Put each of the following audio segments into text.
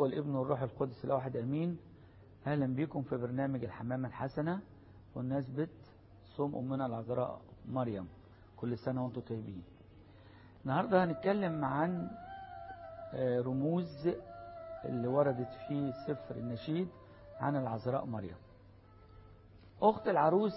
والابن والروح القدس الواحد أمين أهلا بكم في برنامج الحمامة الحسنة والنسبة صوم أمنا العذراء مريم كل سنة وانتم طيبين النهاردة هنتكلم عن رموز اللي وردت في سفر النشيد عن العذراء مريم أخت العروس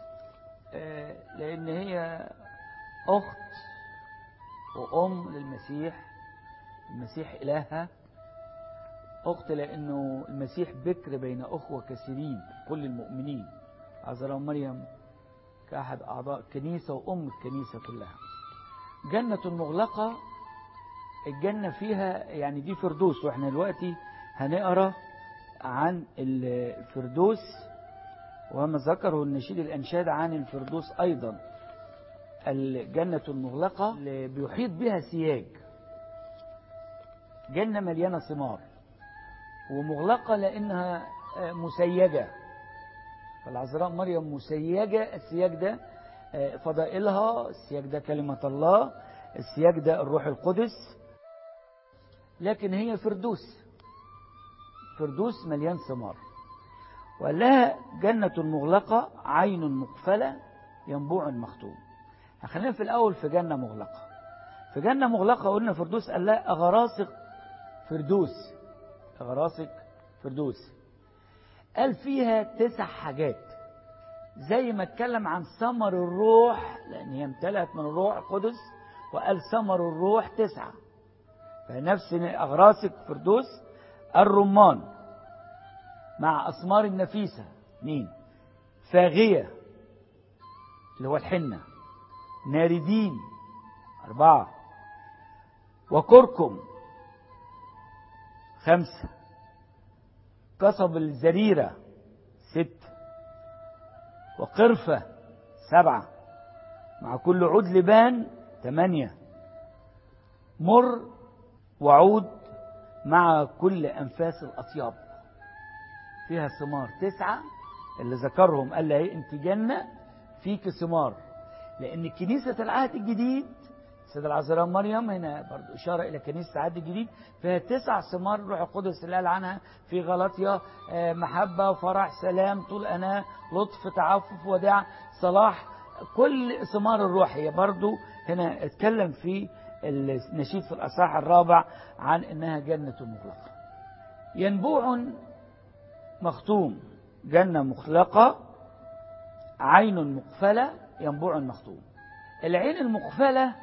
لأن هي أخت وأم للمسيح المسيح إلهها أخت لأنه المسيح بكر بين أخوة كثيرين كل المؤمنين عذراء مريم كأحد أعضاء الكنيسة وأم الكنيسة كلها جنة مغلقة الجنة فيها يعني دي فردوس وإحنا دلوقتي هنقرأ عن الفردوس وما ذكره النشيد الأنشاد عن الفردوس أيضا الجنة المغلقة اللي بيحيط بها سياج جنة مليانة ثمار ومغلقة لأنها مسيجة فالعذراء مريم مسيجة السياج ده فضائلها السياج ده كلمة الله السياج ده الروح القدس لكن هي فردوس فردوس مليان ثمار وقال لها جنة مغلقة عين مقفلة ينبوع مختوم خلينا في الأول في جنة مغلقة في جنة مغلقة قلنا فردوس قال لها أغراسق فردوس أغراسق فردوس قال فيها تسع حاجات زي ما اتكلم عن ثمر الروح لأن هي امتلأت من الروح القدس وقال ثمر الروح تسعة فنفس أغراسق فردوس الرمان مع أسمار النفيسة مين فاغية اللي هو الحنة ناردين أربعة وكركم خمسة قصب الزريرة ست وقرفة سبعة مع كل عود لبان ثمانية مر وعود مع كل أنفاس الأطياب فيها ثمار تسعة اللي ذكرهم قال لها انت جنة فيك ثمار لأن كنيسة العهد الجديد السيدة العذراء مريم هنا برضو إشارة إلى كنيسة العهد الجديد فيها تسع ثمار الروح القدس اللي قال عنها في غلطية محبة فرح سلام طول أناة لطف تعفف وداع صلاح كل ثمار الروح هي برضو هنا اتكلم في النشيد في الأصحاح الرابع عن إنها جنة مغلقة ينبوع مختوم جنة مخلقة عين مقفلة ينبوع مختوم العين المقفلة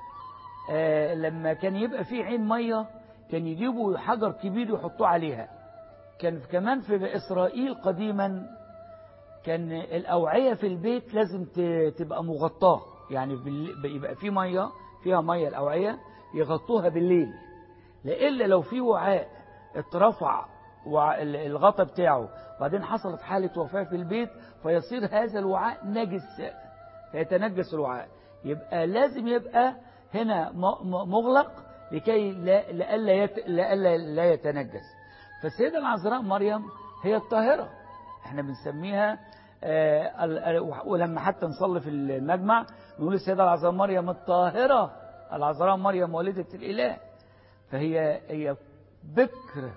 آه لما كان يبقى فيه عين مية كان يجيبوا حجر كبير يحطوه عليها كان كمان في إسرائيل قديما كان الأوعية في البيت لازم تبقى مغطاة يعني يبقى في مية فيها مية الأوعية يغطوها بالليل لإلا لو في وعاء اترفع الغطا بتاعه وبعدين حصلت حالة وفاة في البيت فيصير هذا الوعاء نجس فيتنجس الوعاء يبقى لازم يبقى هنا مغلق لكي لا لألا يت... لألا لا يتنجس فالسيدة العذراء مريم هي الطاهرة احنا بنسميها آه ولما حتى نصلي في المجمع نقول السيدة العذراء مريم الطاهرة العذراء مريم والدة الإله فهي هي بكر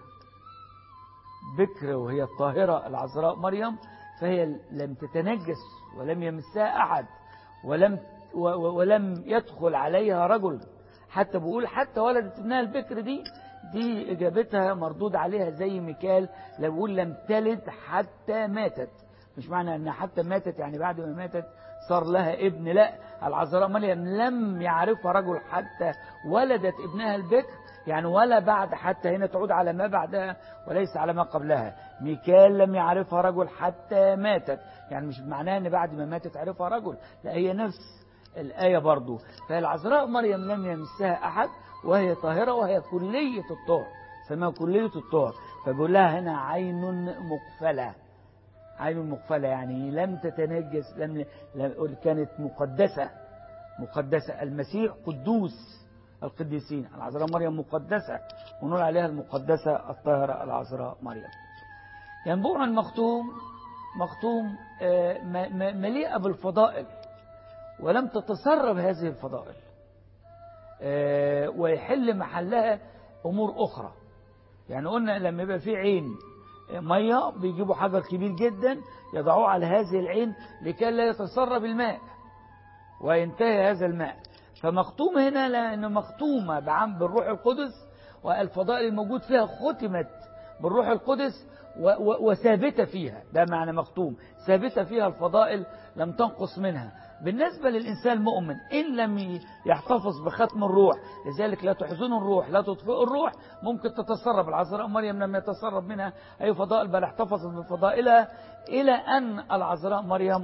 بكر وهي الطاهرة العذراء مريم فهي لم تتنجس ولم يمسها أحد ولم ولم يدخل عليها رجل حتى بقول حتى ولدت ابنها البكر دي دي إجابتها مردود عليها زي ميكال لو بقول لم تلد حتى ماتت مش معنى أنها حتى ماتت يعني بعد ما ماتت صار لها ابن لا العذراء مريم لم يعرفها رجل حتى ولدت ابنها البكر يعني ولا بعد حتى هنا تعود على ما بعدها وليس على ما قبلها ميكال لم يعرفها رجل حتى ماتت يعني مش معناه ان بعد ما ماتت عرفها رجل لا هي نفس الآية برضو فالعذراء مريم لم يمسها أحد وهي طاهرة وهي كلية الطهر سماها كلية الطهر فبيقول لها هنا عين مقفلة عين مقفلة يعني لم تتنجس لم, لم كانت مقدسة مقدسة المسيح قدوس القديسين العذراء مريم مقدسة ونقول عليها المقدسة الطاهرة العذراء مريم ينبوع مختوم مختوم مليئة بالفضائل ولم تتسرب هذه الفضائل ويحل محلها أمور أخرى يعني قلنا لما يبقى في عين مية بيجيبوا حجر كبير جدا يضعوه على هذه العين لكي لا يتسرب الماء وينتهي هذا الماء فمختوم هنا لأنه مختومة بعم بالروح القدس والفضائل الموجود فيها ختمت بالروح القدس وثابتة فيها ده معنى مختوم ثابتة فيها الفضائل لم تنقص منها بالنسبة للإنسان المؤمن إن لم يحتفظ بختم الروح لذلك لا تحزنوا الروح لا تطفئوا الروح ممكن تتسرب العذراء مريم لم يتسرب منها أي فضائل بل احتفظت بفضائلها إلى أن العذراء مريم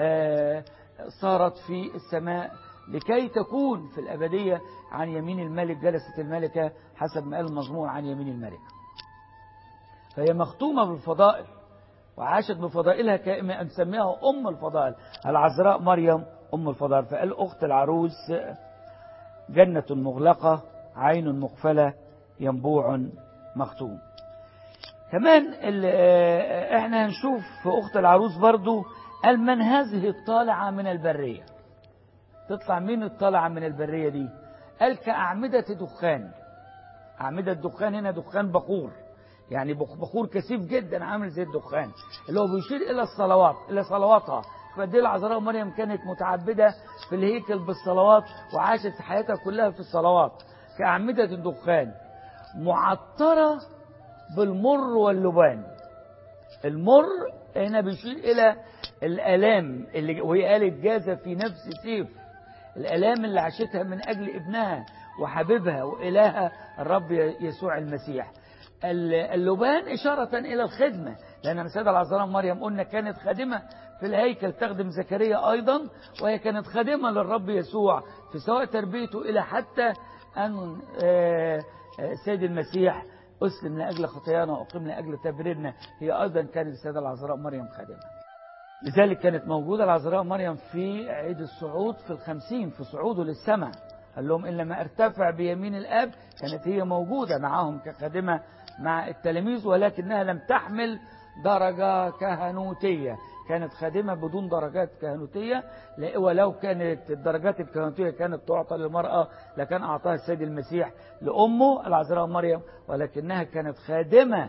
صارت في السماء لكي تكون في الأبدية عن يمين الملك جلست الملكة حسب ما قال المزمور عن يمين الملك فهي مختومة بالفضائل وعاشت بفضائلها كما نسميها أم الفضائل العذراء مريم أم الفضائل فقال أخت العروس جنة مغلقة عين مقفلة ينبوع مختوم كمان احنا هنشوف في أخت العروس برضو قال من هذه الطالعة من البرية تطلع مين الطالعة من البرية دي قال كأعمدة دخان أعمدة دخان هنا دخان بخور يعني بخور كثيف جدا عامل زي الدخان اللي هو بيشير إلى الصلوات إلى صلواتها فدي العذراء مريم كانت متعبدة في الهيكل بالصلوات وعاشت حياتها كلها في الصلوات كأعمدة الدخان معطرة بالمر واللبان المر هنا بيشير إلى الآلام اللي وهي قالت جازة في نفس سيف الآلام اللي عاشتها من أجل ابنها وحبيبها وإلهها الرب يسوع المسيح اللبان إشارة إلى الخدمة لأن السيدة العذراء مريم قلنا كانت خادمة في الهيكل تخدم زكريا أيضا وهي كانت خادمة للرب يسوع في سواء تربيته إلى حتى أن سيد المسيح أسلم لأجل خطايانا وأقيم لأجل تبريرنا هي أيضا كانت السيدة العذراء مريم خادمة لذلك كانت موجودة العذراء مريم في عيد الصعود في الخمسين في صعوده للسماء قال لهم إن لما ارتفع بيمين الآب كانت هي موجودة معهم كخادمة مع التلاميذ ولكنها لم تحمل درجة كهنوتية كانت خادمة بدون درجات كهنوتية ولو كانت الدرجات الكهنوتية كانت تعطى للمرأة لكان أعطاها السيد المسيح لأمه العذراء مريم ولكنها كانت خادمة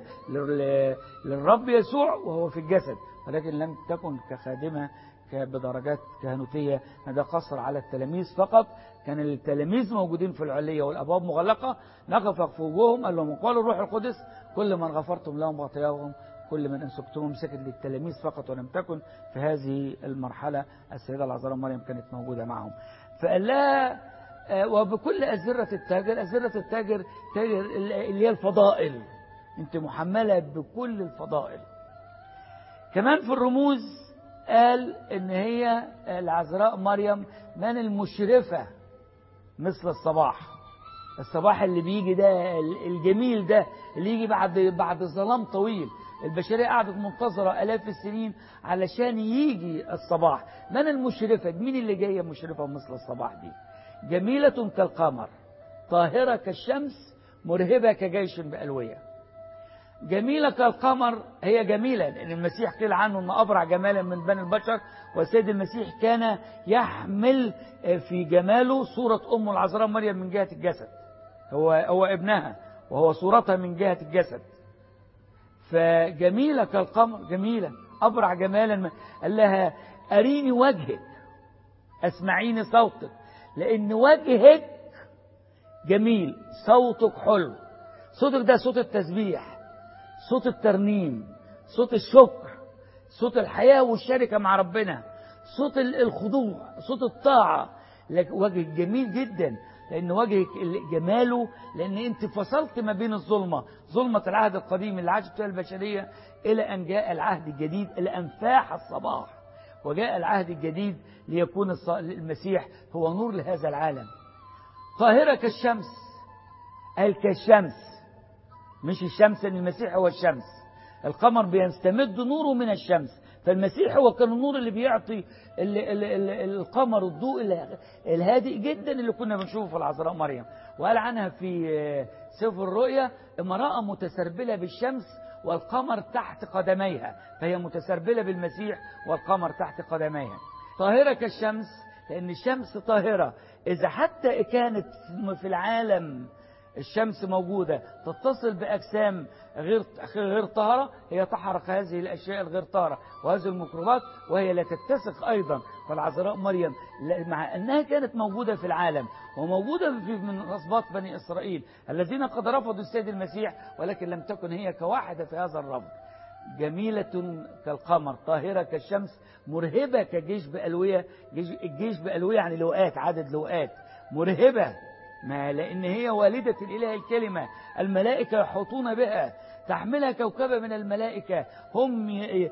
للرب يسوع وهو في الجسد ولكن لم تكن كخادمة بدرجات كهنوتية هذا قصر على التلاميذ فقط كان التلاميذ موجودين في العلية والأبواب مغلقة نقف في وجوههم قال لهم قالوا الروح القدس كل من غفرتم لهم وغطياهم كل من أنسكتمهم سكت للتلاميذ فقط ولم تكن في هذه المرحلة السيدة العذراء مريم كانت موجودة معهم فقال لها وبكل أزرة التاجر أزرة التاجر تاجر اللي هي الفضائل أنت محملة بكل الفضائل كمان في الرموز قال ان هي العذراء مريم من المشرفة مثل الصباح الصباح اللي بيجي ده الجميل ده اللي يجي بعد بعد ظلام طويل البشرية قعدت منتظرة آلاف السنين علشان يجي الصباح من المشرفة مين اللي جاية مشرفة مثل الصباح دي جميلة كالقمر طاهرة كالشمس مرهبة كجيش بألوية جميلة كالقمر هي جميلة لأن المسيح قيل عنه أنه أبرع جمالا من بني البشر والسيد المسيح كان يحمل في جماله صورة أمه العذراء مريم من جهة الجسد هو, هو ابنها وهو صورتها من جهة الجسد فجميلة كالقمر جميلة أبرع جمالا قال لها أريني وجهك أسمعيني صوتك لأن وجهك جميل صوتك حلو صوتك ده صوت التسبيح صوت الترنيم صوت الشكر صوت الحياة والشركة مع ربنا صوت الخضوع صوت الطاعة وجهك جميل جدا لأن وجهك جماله لأن أنت فصلت ما بين الظلمة ظلمة العهد القديم اللي عاشت فيها البشرية إلى أن جاء العهد الجديد إلى أنفاح الصباح وجاء العهد الجديد ليكون المسيح هو نور لهذا العالم طاهرة كالشمس قال كالشمس مش الشمس ان المسيح هو الشمس القمر بيستمد نوره من الشمس فالمسيح هو كان النور اللي بيعطي ال ال ال القمر الضوء الهادئ جدا اللي كنا بنشوفه في العذراء مريم وقال عنها في سفر الرؤيا امرأة متسربلة بالشمس والقمر تحت قدميها فهي متسربلة بالمسيح والقمر تحت قدميها طاهرة كالشمس لأن الشمس طاهرة إذا حتى كانت في العالم الشمس موجودة تتصل بأجسام غير غير طاهرة هي تحرق هذه الأشياء الغير طاهرة وهذه الميكروبات وهي لا تتسق أيضا فالعذراء مريم مع أنها كانت موجودة في العالم وموجودة في من أصباط بني إسرائيل الذين قد رفضوا السيد المسيح ولكن لم تكن هي كواحدة في هذا الرفض جميلة كالقمر طاهرة كالشمس مرهبة كجيش بألوية الجيش بألوية يعني لوقات عدد لوقات مرهبة ما لأن هي والدة الإله الكلمة الملائكة يحوطون بها تحملها كوكبة من الملائكة هم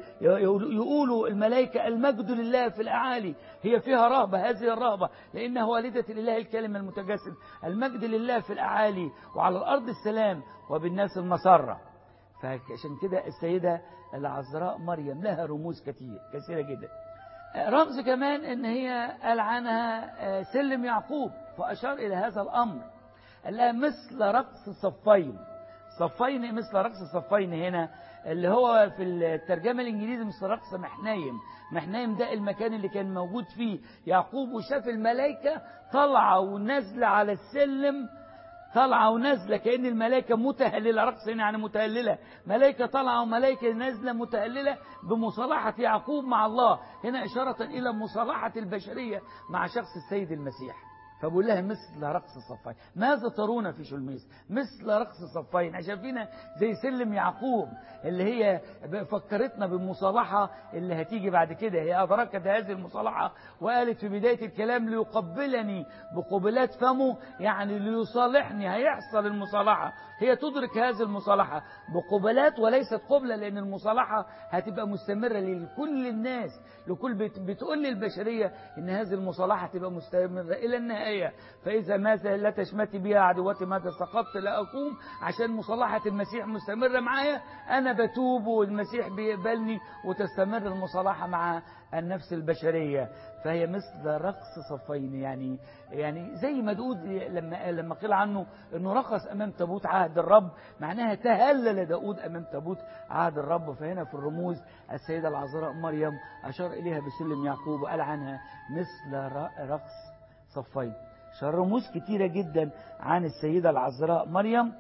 يقولوا الملائكة المجد لله في الأعالي هي فيها رهبة هذه الرهبة لأنها والدة الإله الكلمة المتجسد المجد لله في الأعالي وعلى الأرض السلام وبالناس المسرة فعشان كده السيدة العذراء مريم لها رموز كتير كثيرة جدا رمز كمان ان هي قال عنها سلم يعقوب فأشار إلى هذا الأمر قال لها مثل رقص صفين صفين مثل رقص صفين هنا اللي هو في الترجمة الإنجليزي مثل رقص محنايم محنايم ده المكان اللي كان موجود فيه يعقوب وشاف الملائكة طالعة ونازلة على السلم طالعة ونازلة كأن الملائكة متهللة رقص هنا يعني متهللة ملائكة طالعة وملائكة نازلة متهللة بمصالحة يعقوب مع الله هنا إشارة إلى مصالحة البشرية مع شخص السيد المسيح فبقول لها مثل رقص صفين ماذا ترون في شلميس مثل رقص صفين عشان فينا زي سلم يعقوب اللي هي فكرتنا بالمصالحة اللي هتيجي بعد كده هي أدركت هذه المصالحة وقالت في بداية الكلام ليقبلني بقبلات فمه يعني ليصالحني هيحصل المصالحة هي تدرك هذه المصالحة بقبلات وليست قبلة لأن المصالحة هتبقى مستمرة لكل الناس لكل بتقول للبشرية إن هذه المصالحة تبقى مستمرة إلى النهاية فإذا ماذا لا تشمتي بها عدوتي ماذا سقطت لا أقوم عشان مصالحة المسيح مستمرة معايا أنا بتوب والمسيح بيقبلني وتستمر المصالحة مع النفس البشرية فهي مثل رقص صفين يعني يعني زي ما داود لما لما قيل عنه انه رقص امام تابوت عهد الرب معناها تهلل داود امام تابوت عهد الرب فهنا في الرموز السيده العذراء مريم اشار اليها بسلم يعقوب وقال عنها مثل رقص صفين رموز كتيره جدا عن السيده العذراء مريم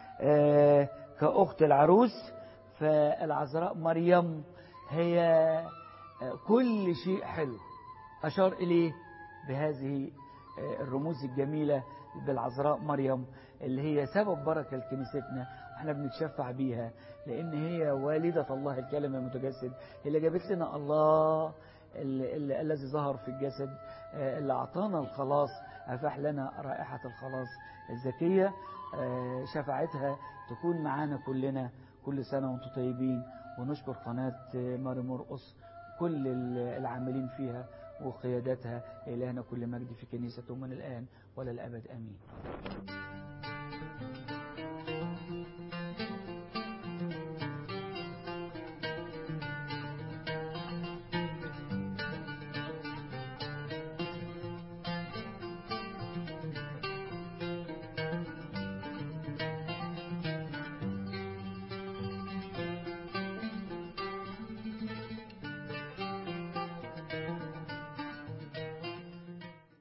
آه كاخت العروس فالعذراء مريم هي كل شيء حلو أشار إليه بهذه الرموز الجميلة بالعذراء مريم اللي هي سبب بركة لكنيستنا احنا بنتشفع بيها لأن هي والدة الله الكلمة المتجسد اللي جابت لنا الله الذي ظهر في الجسد اللي أعطانا الخلاص أفاح لنا رائحة الخلاص الزكية شفاعتها تكون معانا كلنا كل سنة وانتم طيبين ونشكر قناة ماري مرقص كل العاملين فيها وقيادتها إلهنا كل مجد في كنيسته من الآن ولا الأبد أمين